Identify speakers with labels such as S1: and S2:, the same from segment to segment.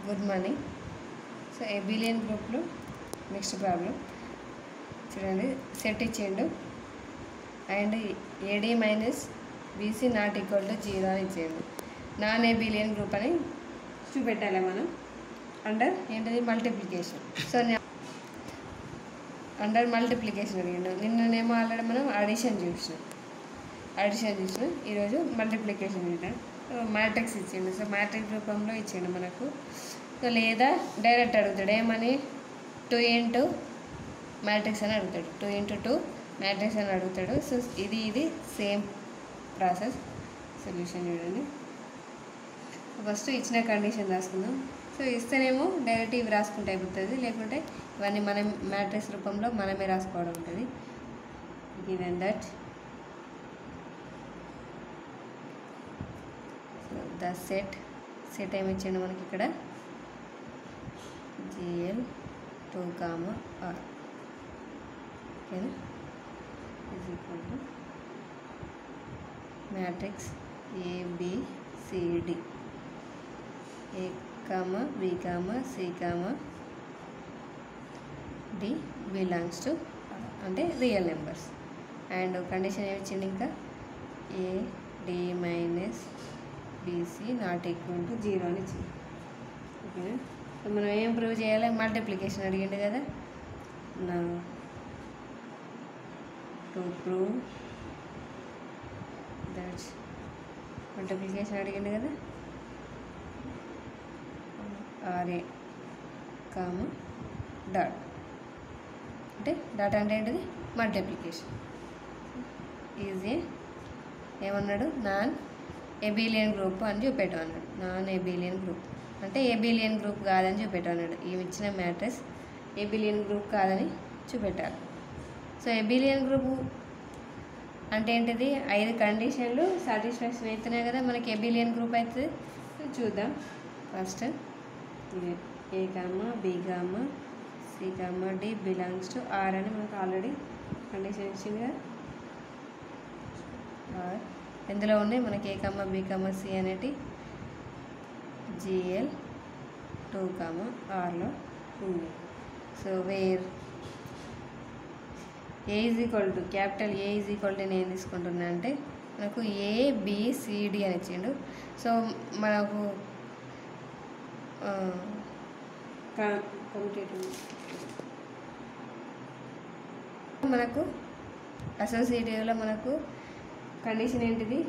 S1: good morning so abelian గ్రూప్లో next problem చూడండి set ఇచ్చిండు and AD minus BC not equal to zero అని ఇచ్చిండు నాన్ ఏబిలియన్ గ్రూప్ అని చూపెట్టాలి మనం అండర్ ఏంటిది మల్టిప్లికేషన్ సో అండర్ మల్టిప్లికేషన్ అడిగిండు నిన్ననేమో ఆల్రెడీ మనం అడిషన్ చూసినాం అడిషన్ చూసినాం ఈరోజు మల్టిప్లికేషన్ చూద్దాం మ్యాట్రిక్స్ ఇచ్చిండు సో మ్యాట్రిక్స్ రూపంలో ఇచ్చిండు మనకు సో లేదా డైరెక్ట్ అడుగుతాడు ఏమని టూ ఇంటూ మ్యాట్రిక్స్ అని అడుగుతాడు టూ ఇంటూ టూ మ్యాట్రిక్స్ అని అడుగుతాడు సో ఇది ఇది సేమ్ ప్రాసెస్ సొల్యూషన్ చూడండి ఫస్ట్ ఇచ్చిన కండిషన్ రాసుకుందాం సో ఇస్తేనేమో డైరెక్ట్ ఇవి రాసుకుంటే అయిపోతుంది లేకుంటే ఇవన్నీ మనం మ్యాట్రిక్స్ రూపంలో మనమే రాసుకోవడం ఉంటుంది given that so the set set ఏమి ఇచ్చిండు మనకి ఇక్కడ జిఎల్ టూ కామ ఆర్ ఓకేనా is equal to matrix ABCD A comma B comma C comma D belongs to అంటే రియల్ నెంబర్స్ అండ్ కండిషన్ ఏమి ఇచ్చింది ఇంకా A D minus BC not equal to zero అని ఇచ్చింది ఓకేనా సో మనం ఏం ప్రూవ్ చేయాలి మల్టిప్లికేషన్ అడిగిండు కదా నా టు ప్రూవ్ దట్స్ మల్టిప్లికేషన్ అడిగిండు కదా ఆర్ఏ కామ డాట్ అంటే డాట్ అంటే ఏంటిది మల్టిప్లికేషన్ ఈజీ ఏమన్నాడు నాన్ ఎబిలియన్ గ్రూప్ అని చూపెట్టు అన్నాడు నాన్ ఎబిలియన్ గ్రూప్ అంటే ఏబిలియన్ గ్రూప్ కాదని చూపెట్టు అన్నాడు ఈ ఇచ్చిన మ్యాట్రెస్ ఏబిలియన్ గ్రూప్ కాదని చూపెట్టాలి సో ఎబిలియన్ గ్రూప్ అంటే ఏంటిది ఐదు కండిషన్లు సాటిస్ఫాక్షన్ అవుతున్నాయి కదా మనకి ఎబిలియన్ గ్రూప్ అవుతుంది చూద్దాం first A comma B comma C comma D belongs to R అని మనకు ఆల్రెడీ కండిషన్ ఇచ్చింది కదా ఆర్ ఎందులో ఉన్నాయి మనకి A comma B comma C అనేటి జిఎల్ టూ కామ ఆర్లో ఉంది so where A is equal to capital A is equal to నేను ఏం తీసుకుంటున్నా అంటే మనకు ఏ బిసిడి అని ఇచ్చిండు సో మనకు మనకు అసోసియేటివ్లో మనకు కండిషన్ ఏంటిది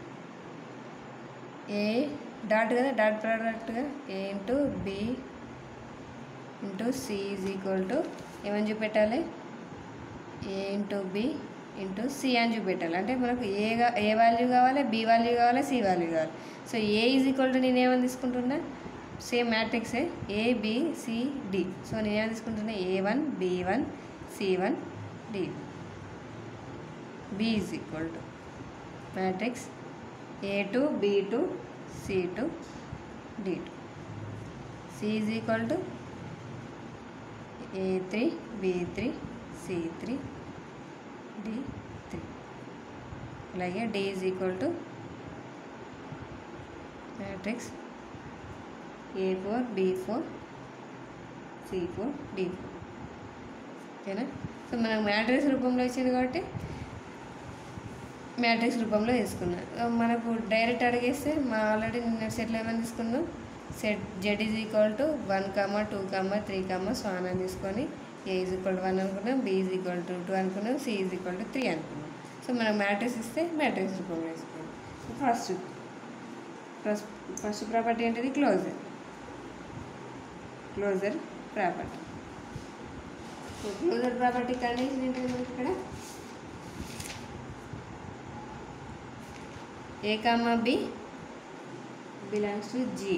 S1: ఏ డాట్ కదా డాట్ ప్రోడక్ట్గా A into B into C is equal to ఏమని చూపెట్టాలి A into B into C అని చూపెట్టాలి అంటే మనకు ఏగా ఏ వాల్యూ కావాలి బి వాల్యూ కావాలి సి వాల్యూ కావాలి so A is equal to నేను ఏమని తీసుకుంటున్నా సేమ్ మ్యాట్రిక్సే A B C D so నేను ఏమని తీసుకుంటున్నా A one B one C one D B is equal to matrix A two B two C two D two C is equal to A three B three C three D three అలాగే D is equal to matrix A four B four C four D four ఓకేనా so మనకు matrix రూపంలో ఇచ్చింది కాబట్టి matrix రూపంలో తీసుకున్నాం మనకు direct అడిగేస్తే మా ఆల్రెడీ నిన్న సెట్లో ఏమైనా తీసుకున్నాం set Z is equal to one comma two comma three comma స్వాన్ అని తీసుకొని A is equal to one అనుకున్నాం B is equal to two అనుకున్నాం C is equal to three అనుకున్నాం సో మనం మ్యాట్రిక్స్ ఇస్తే మ్యాట్రిక్స్ రూపంలో వేసుకున్నాం ఫస్ట్ ఫస్ట్ ఫస్ట్ ప్రాపర్టీ ఏంటిది closure closure property so closure property condition ఏంటిది మనకి ఇక్కడ A comma B belongs to G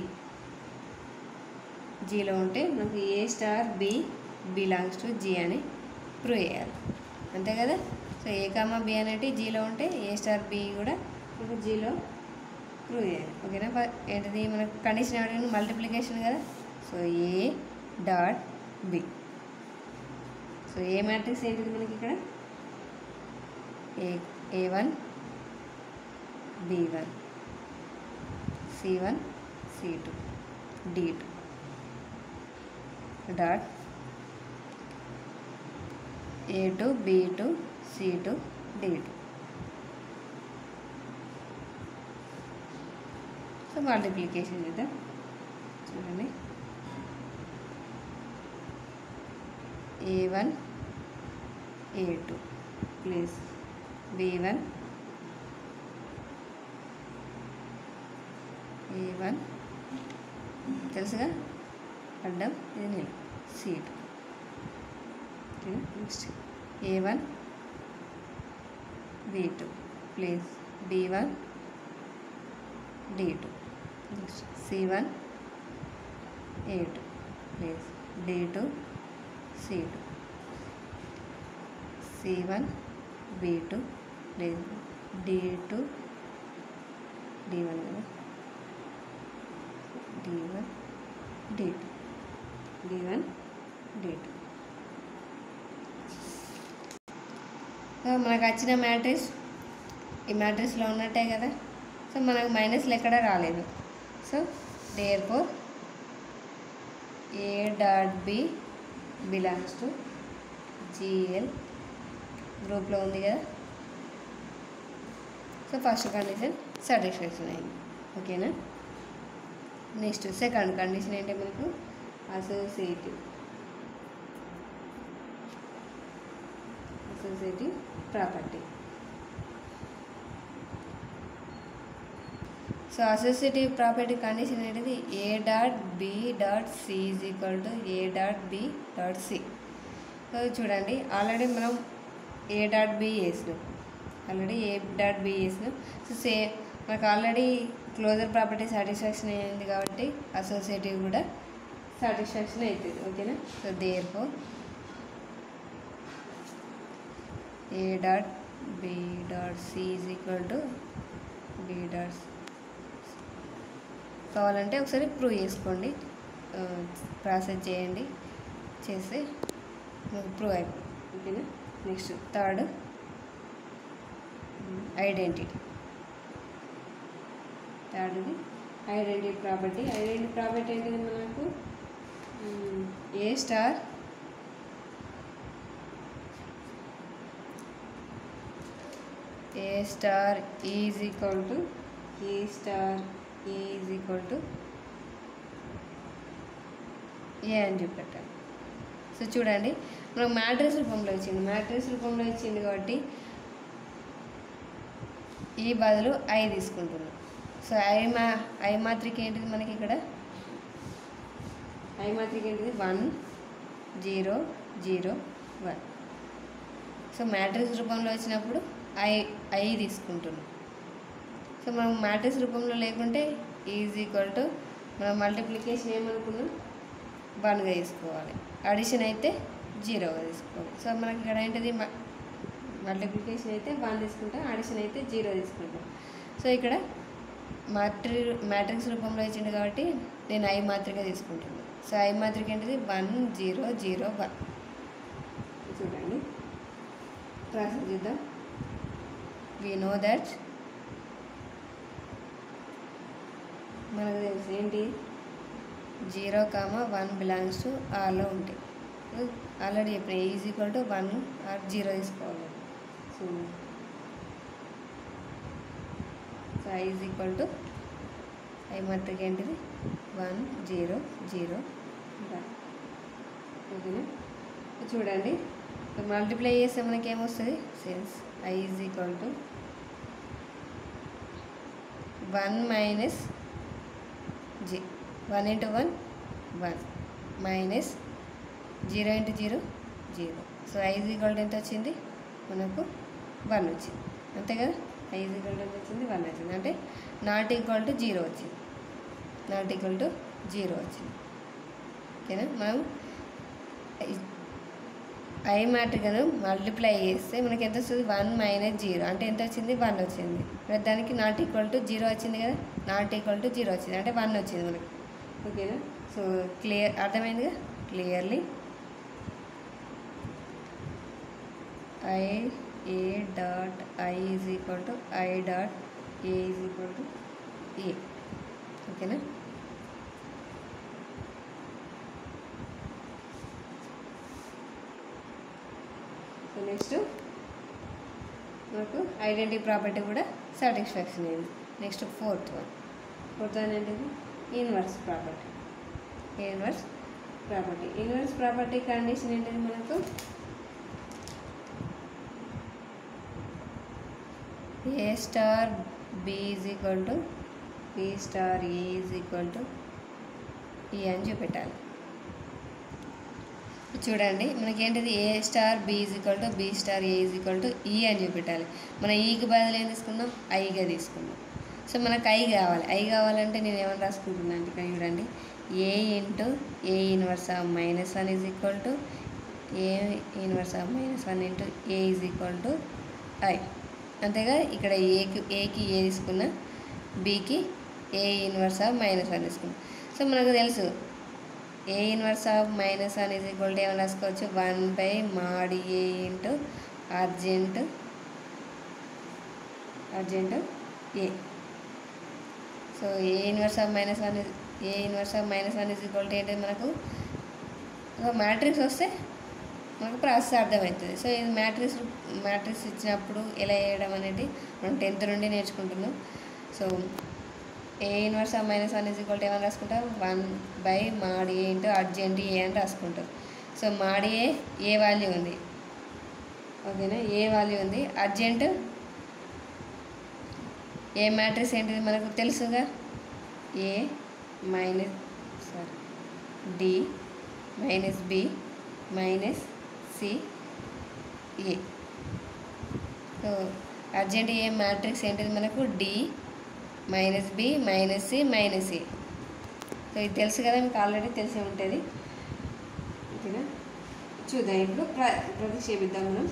S1: జీలో ఉంటే మనకు A star B belongs to G అని ప్రూవ్ చేయాలి అంతే కదా సో ఏ కామా బి అనేటి జీలో ఉంటే ఏ స్టార్ బి కూడా మనకు జీలో ప్రూవ్ చేయాలి ఓకేనా ఏంటిది మనకు కండిషన్ అడిగిన మల్టిప్లికేషన్ కదా so A dot B so A matrix ఏంటిది మనకి ఇక్కడ A A one B one C one C two D two dot A two B two C two D two so multiplication చేద్దాం చూడండి A one A two plus B one A one తెలుసుగా అడ్డం ఇది నేను సీట్ next A one B two plus B one D two next C one A two plus D two C two C one B two plus D two D one కదా D one D two D one D two మనకు వచ్చిన matrix ఈ మ్యాట్రిక్స్లో ఉన్నట్టే కదా so మనకు మైనస్లు ఎక్కడ రాలేదు so therefore A dot B belongs to GL గ్రూప్లో ఉంది కదా సో ఫస్ట్ కండిషన్ సాటిస్ఫాక్షన్ అయింది ఓకేనా నెక్స్ట్ సెకండ్ కండిషన్ ఏంటి మనకు associative associative property so associative property condition ఏంటిది A dot B dot C is equal to A dot B dot C so చూడండి already మనం ఏ డాట్ బి వేసినాం already A dot B వేసినాం so say మనకు already closure property satisfaction అయింది కాబట్టి associative కూడా satisfaction అవుతుంది ఓకేనా so therefore A dot B dot C is equal to B dot కావాలంటే ఒకసారి ప్రూవ్ చేసుకోండి ప్రాసెస్ చేయండి చేస్తే మీకు ప్రూవ్ అయిపోయింది ఓకేనా నెక్స్ట్ థర్డ్ ఐడెంటిటీ థర్డ్ది ఐడెంటిటీ ప్రాపర్టీ ఐడెంటిటీ ప్రాపర్టీ ఏంటిది మనకు A star A star is equal to A star is equal to A అని చూపెట్టాలి సో చూడండి మనకు మ్యాట్రిక్స్ రూపంలో ఇచ్చింది మ్యాట్రిక్స్ రూపంలో ఇచ్చింది కాబట్టి ఈ బదులు ఐ తీసుకుంటున్నాం సో ఐ మా ఐ మాత్రిక ఏంటిది మనకి ఇక్కడ ఐ మాత్రిక ఏంటిది one zero zero one so matrix రూపంలో వచ్చినప్పుడు ఐ ఐ తీసుకుంటున్నాం సో మనం మ్యాట్రిక్స్ రూపంలో లేకుంటే ఈజ్ ఈక్వల్ టు మనం మల్టిప్లికేషన్ ఏమనుకున్నాం వన్గా తీసుకోవాలి అడిషన్ అయితే జీరోగా తీసుకోవాలి సో మనకి ఇక్కడ ఏంటిది మల్టిప్లికేషన్ అయితే వన్ తీసుకుంటాం అడిషన్ అయితే జీరో తీసుకుంటాం సో ఇక్కడ మాట్రి మ్యాట్రిక్స్ రూపంలో ఇచ్చింది కాబట్టి నేను ఐ మాత్రిక తీసుకుంటున్నాను సో ఐ మాత్రిక ఏంటిది వన్ జీరో జీరో వన్ చూడండి ప్రాసెస్ చేద్దాం వి నో దట్ మనకు తెలుసు ఏంటి zero comma one belongs to ఆర్లో ఉంటాయి ఆల్రెడీ చెప్పిన is equal to one or zero తీసుకోవాలి so so I is equal to I మాత్రిక ఏంటిది వన్ జీరో జీరో వన్ ఓకేనా చూడండి మల్టిప్లై చేస్తే మనకి ఏమొస్తుంది since I is equal to one minus G one into one one minus zero into zero zero so I is equal ఎంత వచ్చింది మనకు వన్ వచ్చింది అంతే కదా ఐజ్ ఈక్వల్ ఎంత వచ్చింది వన్ వచ్చింది అంటే నాట్ ఈక్వల్ టు జీరో వచ్చింది నాట్ ఈక్వల్ టు జీరో వచ్చింది ఓకేనా మనం ఐ మాట్రికను మల్టిప్లై చేస్తే మనకి ఎంత వస్తుంది వన్ మైనస్ జీరో అంటే ఎంత వచ్చింది వన్ వచ్చింది మరి దానికి నాట్ ఈక్వల్ టు జీరో వచ్చింది కదా నాట్ ఈక్వల్ టు జీరో వచ్చింది అంటే వన్ వచ్చింది మనకి ఓకేనా సో క్లియర్ అర్థమైందిగా clearly I A dot I is equal to I dot A is equal to A ఓకేనా నెక్స్ట్ మనకు ఐడెంటిటీ ప్రాపర్టీ కూడా సాటిస్ఫాక్షన్ అయింది next fourth one fourth one ఏంటిది inverse property inverse property inverse property condition ఏంటిది మనకు A star B is equal to B star A is equal to E అని చూపెట్టాలి చూడండి మనకేంటిది A star B is equal to B star A is equal to E అని చూపెట్టాలి మనం ఈకి బదులు ఏం తీసుకుందాం ఐగా తీసుకుందాం సో మనకు ఐ కావాలి ఐ కావాలంటే నేను ఏమైనా రాసుకుంటున్నాను అంటే ఇక్కడ చూడండి A into A inverse of minus one is equal to A inverse of minus one into A is equal to I అంతేగా ఇక్కడ ఏకి ఏకి ఏ తీసుకున్నా బీకి A inverse of minus one తీసుకున్నాం సో మనకు తెలుసు A inverse of minus one is equal to ఏమైనా రాసుకోవచ్చు one by mod A into adjoint adjoint A so A inverse of minus one A inverse of minus one is equal to ఏంటి మనకు matrix వస్తే మనకు process అర్థమవుతుంది so ఇది matrix matrix ఇచ్చినప్పుడు ఎలా వేయడం అనేది మనం టెన్త్ నుండి నేర్చుకుంటున్నాం so A inverse of minus one is equal to ఏమని రాసుకుంటాం one by mod A into urgent ఏ అని రాసుకుంటాం సో మాడి ఏ ఏ వాల్యూ ఉంది ఓకేనా ఏ వాల్యూ ఉంది అర్జెంట్ ఏ మ్యాట్రిక్స్ ఏంటిది మనకు తెలుసుగా A minus sorry D minus B minus C A so adjoint A matrix ఏంటిది మనకు D minus B minus C minus A so ఇది తెలుసు కదా మీకు ఆల్రెడీ తెలిసి ఉంటుంది ఓకేనా చూద్దాం ఇప్పుడు ప్ర ప్రతిక్షేపిద్దాం మనం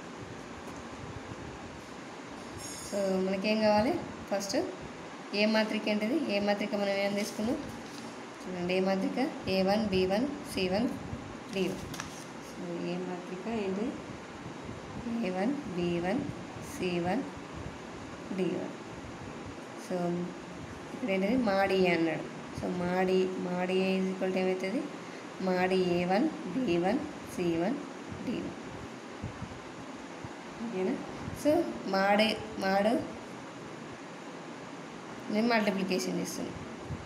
S1: సో మనకేం కావాలి ఫస్ట్ ఏ మాత్రిక ఏంటిది ఏ మాత్రిక మనం ఏం తీసుకున్నాం చూడండి ఏ మాత్రిక A one B one C one D one so A మాత్రిక ఏంటి A one B one C one D one so ఇక్కడ ఏంటిది మాడి అన్నాడు సో మాడి మాడి ఏ ఈజ్ ఈక్వల్ టు ఏమవుతుంది mod A one B one C one D one ఓకేనా సో మాడే మాడు నేను మల్టిప్లికేషన్ ఇస్తున్నాను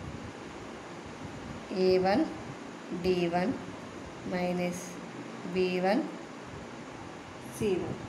S1: A one D one minus B one C one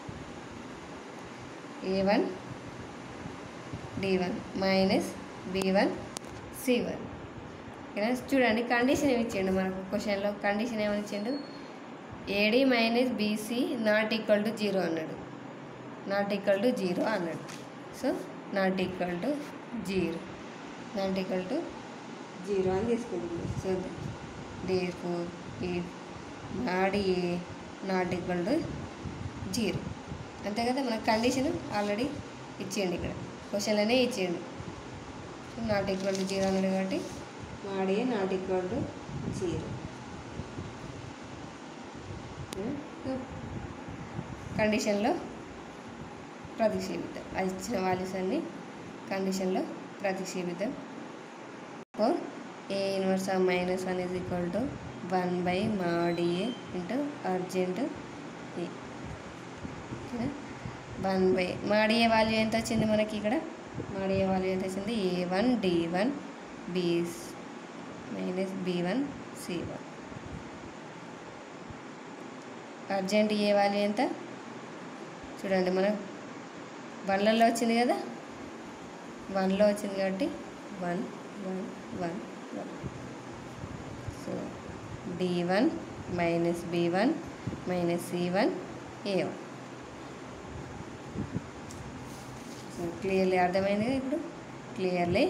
S1: A one D one minus B one C one ఓకేనా చూడండి condition ఏమి ఇచ్చిండు మనకు క్వశ్చన్లో కండిషన్ ఏమని ఇచ్చిండు AD minus BC not equal to zero అన్నాడు నాట్ ఈక్వల్ టు జీరో అన్నాడు so not equal to zero not equal to zero అని తీసుకుంటుంది సో దేర్ ఫోర్ ఈ నాడి A not equal to zero అంతే కదా మనకు కండిషన్ ఆల్రెడీ ఇచ్చేయండి ఇక్కడ క్వశ్చన్లోనే ఇచ్చేయండి నాట్ ఈక్వల్ టు జీరో అన్నాడు కాబట్టి mod A not equal to zero కండిషన్లో ప్రతిక్షేపిద్దాం అది ఇచ్చిన వాల్యూస్ అన్ని కండిషన్లో ప్రతిక్షేపిద్దాం for A inverse of minus one is equal to one by mod A into urgent ఏ ఓకేనా one by mod A value ఎంత వచ్చింది మనకి ఇక్కడ మాడి ఏ వాల్యూ ఎంత వచ్చింది A one D one B minus B one C one adjoint A value ఎంత చూడండి మన వన్లలో వచ్చింది కదా వన్లో వచ్చింది కాబట్టి one one one one so D one minus B one minus C one A one so clearly అర్థమైంది కదా ఇప్పుడు clearly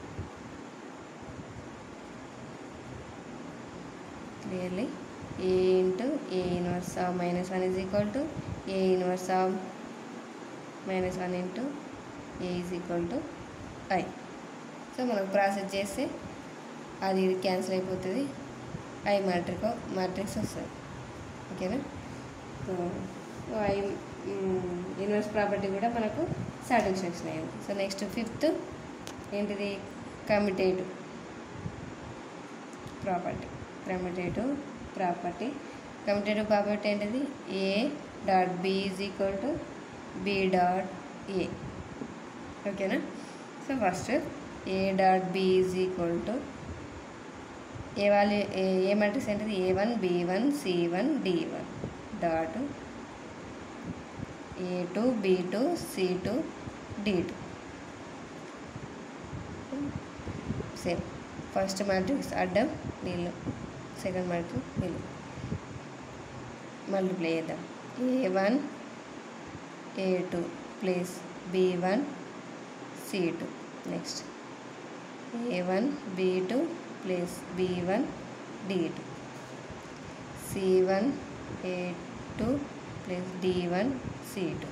S1: clearly A into A inverse of minus one is equal to A inverse of minus one into A is equal to I so మనకు process చేస్తే అది ఇది cancel అయిపోతుంది I matric matrix వస్తుంది ఓకేనా సో ఐ ఇన్వర్స్ ప్రాపర్టీ కూడా మనకు satisfaction అయ్యింది సో నెక్స్ట్ ఫిఫ్త్ ఏంటిది commutative property commutative property commutative property ఏంటిది A dot B is equal to B dot A ఓకేనా so first A dot B is equal to A value A A matrix ఏంటిది A one B one C one D one dot A two B two C two D two same first matrix అడ్డం వీళ్ళు second matrix వీళ్ళు multiply చేద్దాం A one A two plus B one C two next A one B two plus B one D two C one A two plus D one C two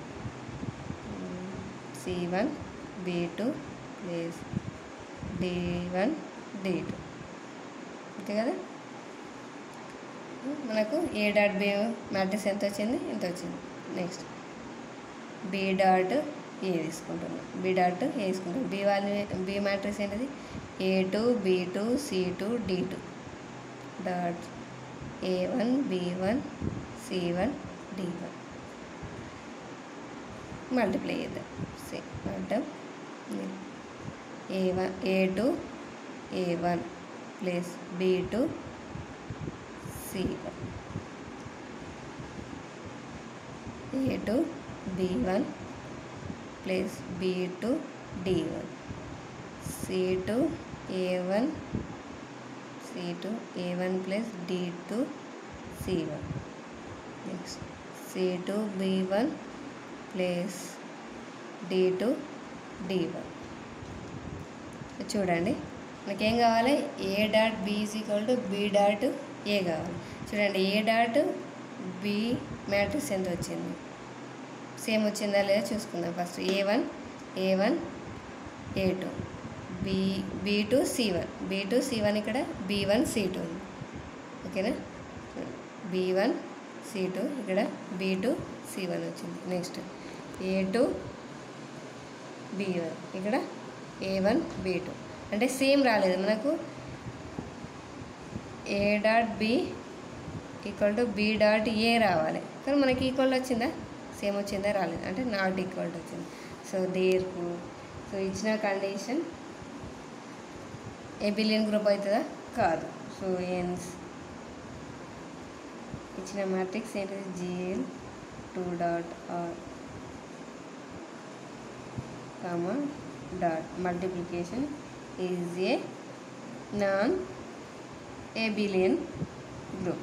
S1: C one B two plus D one D two అంతే కదా మనకు A dot B matrix ఎంత వచ్చింది ఎంత వచ్చింది next B dot ఏ తీసుకుంటున్నాం B dot ఏ తీసుకుంటాం B value B matrix ఏంటిది A two B two C two D two dot A one B one C one D one multiply చేద్దాం C అడ్డం A one A two A one plus B two C one A two B one plus B two D one C two A one C two A one plus D two C one next C two B one plus D two D one చూడండి మనకేం కావాలి A dot B is equal to B dot A కావాలి చూడండి ఏ dot B matrix ఎంత వచ్చింది same వచ్చిందా లేదా చూసుకుందాం first A one A one A two B B two C one B two C one ఇక్కడ బి వన్ సి టూ ఉంది ఓకేనా బి వన్ సి టూ ఇక్కడ బి టూ సి వన్ వచ్చింది next A two B one ఇక్కడ A one B two అంటే same రాలేదు మనకు A dot B equal to B dot A రావాలి కానీ మనకి ఈక్వల్ వచ్చిందా సేమ్ వచ్చిందా రాలేదు అంటే నాట్ ఈక్వల్ వచ్చింది సో దేర్కు సో ఇచ్చిన కండిషన్ ఏ బిలియన్ గ్రూప్ అవుతుందా కాదు సో ఎన్స్ ఇచ్చిన మ్యాట్రిక్స్ ఏంటిది GL two dot R comma dot multiplication is a non abelian group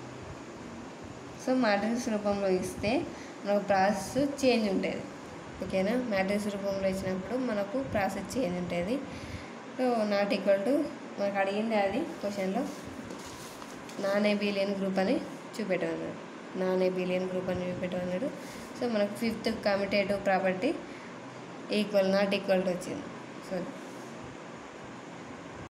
S1: so matrix రూపంలో ఇస్తే మనకు ప్రాసెస్ చేంజ్ ఉంటుంది ఓకేనా మ్యాట్రిక్స్ రూపంలో ఇచ్చినప్పుడు మనకు ప్రాసెస్ చేంజ్ ఉంటుంది సో నాట్ ఈక్వల్ టు మనకు అడిగింది అది క్వశ్చన్లో నాన్ ఏ బిలియన్ గ్రూప్ అని చూపెట్టమన్నాడు నాన్ ఏ బిలియన్ గ్రూప్ అని చూపెట్టమన్నాడు సో మనకు fifth commutative property equal not equal to వచ్చింది సో